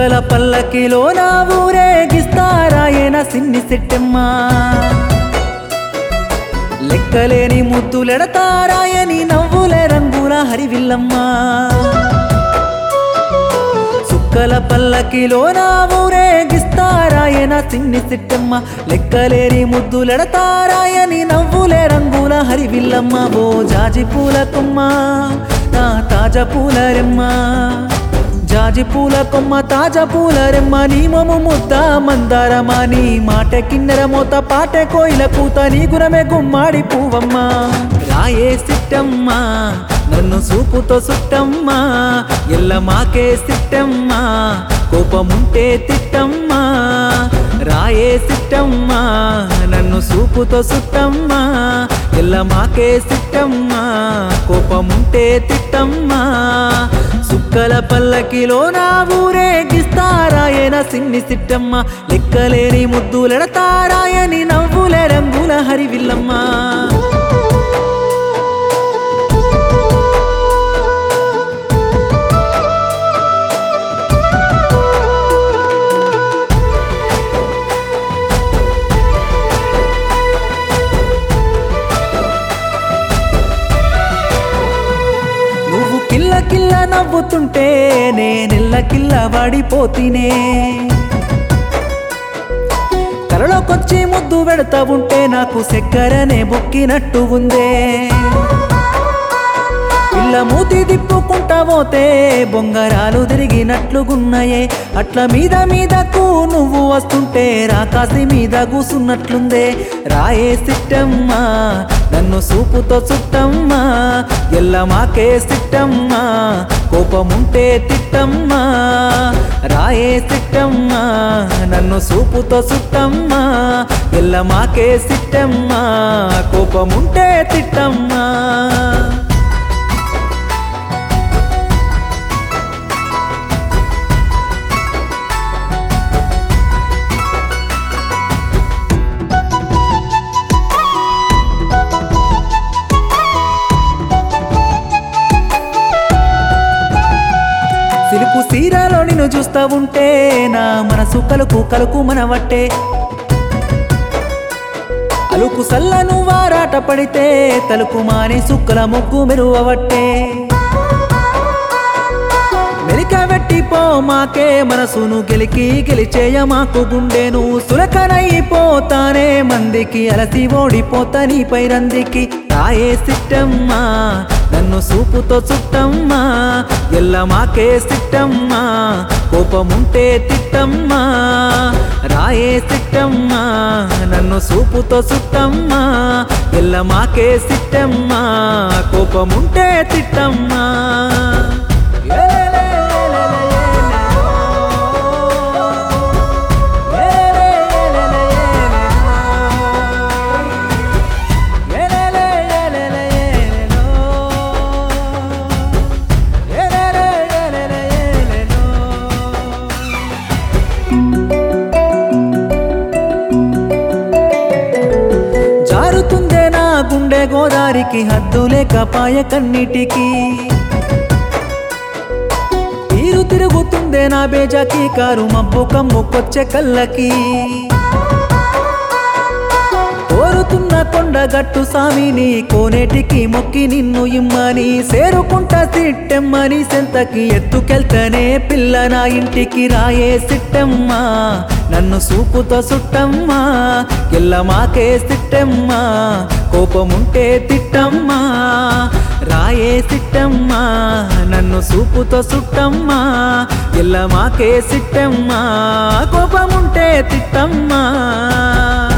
చుక్కల పల్లకిలో నా ఊరేగిస్తారాయన సిన్ని సెట్టెమ్మా లెక్కలేని ముద్దులెడతారాయని నవ్వులే రంగుల హరివిల్లమ్మా చుక్కల పల్లకిలో నా ఊరేగిస్తారాయన సిన్ని సిట్టమ్మ లెక్కలేని ముద్దులెడతారాయని నవ్వులే రంగుల హరివిల్లమ్మ ఓ జాజి పూల కొమ్మ నా తాజా పూల రెమ్మ జాజి పూల కొమ్మ తాజా పూల రెమ్మ నీ మొము ముద్ద మందారమా నీ మాట కిన్నెర మోత పాట కోయిల కూత నీ గురమే గుమ్మాడి పువ్వమ్మ రాయే సిట్టమ్మా నన్ను సూపుతో సుట్టమ్మా ఎల్ల మాకే సిట్టమ్మా కోపముంటే తిట్టమ్మా రాయే సిట్టమ్మా నన్ను సూపుతో సుట్టమ్మా ఎల్ల మాకే సిట్టమ్మా కోపముంటే తిట్టమ్మా సుక్కల పల్లకిలో నా ఊరేగిస్తారాయన సిన్ని సిట్టమ్మ లెక్కలేని ముద్దులెడతారాయని నవ్వులే రంగుల హరివిల్లమ్మా నువ్వు కిల్ల కిల్ల నవ్వుతుంటే నేనెల్ల కిల్ల వాడిపోతినే కలలోకొచ్చి ముద్దు పెడతా ఉంటే నాకు చక్కెరనే బొక్కినట్టు ఉందే పిల్ల మూతి తిప్పుకుంటా పోతే బొంగరాలు తిరిగినట్లుగున్నాయే అట్ల మీద మీదకు నువ్వు వస్తుంటే రాకాసి మీద కూసున్నట్లుందే రాయే సిట్టమ్మా నన్ను సూపుతో చుట్టమ్మా ఎల్ల మాకే సిట్టమ్మా కోపముంటే తిట్టమ్మా రాయే సిట్టమ్మా నన్ను సూపుతో చుట్టమ్మా ఎల్ల మాకే సిట్టమ్మా కోపముంటే తిట్టమ్మా సిలుపు సీరాలో నిన్ను చూస్తా ఉంటే నా మనసు కలుకు కలుకు మనవట్టే అలుకు సల్లను వారాట పడితే తలుపు మాని సుక్కల ముగ్గు మెరువవట్టే మెలికబెట్టి పో మాకే మనసును గెలికి గెలిచేయ మాకు గుండెను సులకనైపోతానే మందికి అలసి ఓడిపోతా నీ పైరందికి రాయే సిట్టమ్మా నన్ను సూపుతో చుట్టమ్మా ఎల్ల మాకే సిట్టమ్మా కోపముంటే తిట్టమ్మా రాయే సిట్టమ్మా నన్ను సూపుతో చుట్టమ్మా ఎల్ల మాకే సిట్టమ్మా కోపముంటే తిట్టమ్మా జారుతుందే నా గుండె గోదారికి హద్దు లేకపాయ కన్నిటికి తీరు తిరుగుతుందే నా బేజాకి కారు మబ్బు కమ్ముకొచ్చే కళ్ళకి కోరుతున్న కొండగట్టు సామిని కోనేటికి మొక్కి నిన్ను ఇమ్మని సేరుకుంటా సిట్టెమ్మని సెంతకి ఎత్తుకెళ్తేనే పిల్ల నా ఇంటికి రాయే సిట్టెమ్మా నన్ను సూపుతో సుట్టమ్మా ఎల్ల మాకే సిట్టెమ్మా కోపముంటే తిట్టమ్మా రాయే సిట్టమ్మా నన్ను సూపుతో సుట్టమ్మా ఎల్ల మాకే సిట్టమ్మా కోపముంటే తిట్టమ్మా